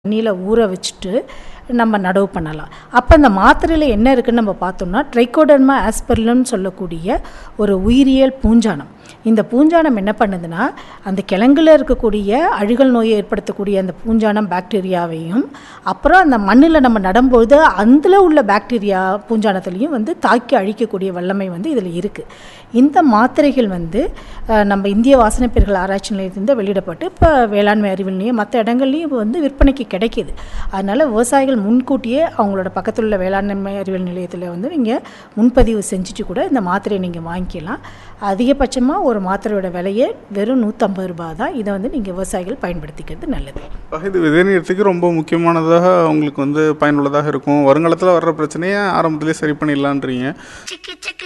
தண்ணியில் ஊற வச்சுட்டு நம்ம நடவு பண்ணலாம் அப்போ அந்த மாத்திரையில் என்ன இருக்குன்னு நம்ம பார்த்தோம்னா ட்ரைகோடர்மா ஆஸ்பெர்லம்னு சொல்லக்கூடிய ஒரு உயிரியல் பூஞ்சானம் இந்த பூஞ்சானம் என்ன பண்ணுதுன்னா அந்த கிழங்குல இருக்கக்கூடிய அழுகல் நோயை ஏற்படுத்தக்கூடிய அந்த பூஞ்சானம் பாக்டீரியாவையும் அப்புறம் அந்த மண்ணில் நம்ம நடும்போது அதில் உள்ள பாக்டீரியா பூஞ்சானத்துலேயும் வந்து தாக்கி அழிக்கக்கூடிய வல்லமை வந்து இதில் இருக்குது இந்த மாத்திரைகள் வந்து அஹ், நம்ம இந்திய வாசனைப்பொருட்கள் ஆராய்ச்சி நிலையத்திலிருந்து வெளியிடப்பட்டு இப்போ வேளாண்மை அறிவியல் நிலையம் மற்ற இடங்கள்லையும் இப்போ வந்து விற்பனைக்கு கிடைக்கிது அதனால் விவசாயிகள் முன்கூட்டியே அவங்களோட பக்கத்தில் உள்ள வேளாண்மை அறிவியல் நிலையத்தில் வந்து நீங்கள் முன்பதிவு செஞ்சுட்டு கூட இந்த மாத்திரையை நீங்கள் வாங்கிக்கலாம் அதிகபட்சமாக ஒரு மாத்திரையோட விலையே வெறும் நூற்றம்பது ரூபாய் தான் இதை வந்து நீங்கள் விவசாயிகள் பயன்படுத்திக்கிறது நல்லது ஆக இது விதைநீரத்துக்கு ரொம்ப முக்கியமானதாக உங்களுக்கு வந்து பயனுள்ளதாக இருக்கும் வருங்காலத்தில் வர்ற பிரச்சனையை ஆரம்பத்திலே சரி பண்ணிடலான்றீங்க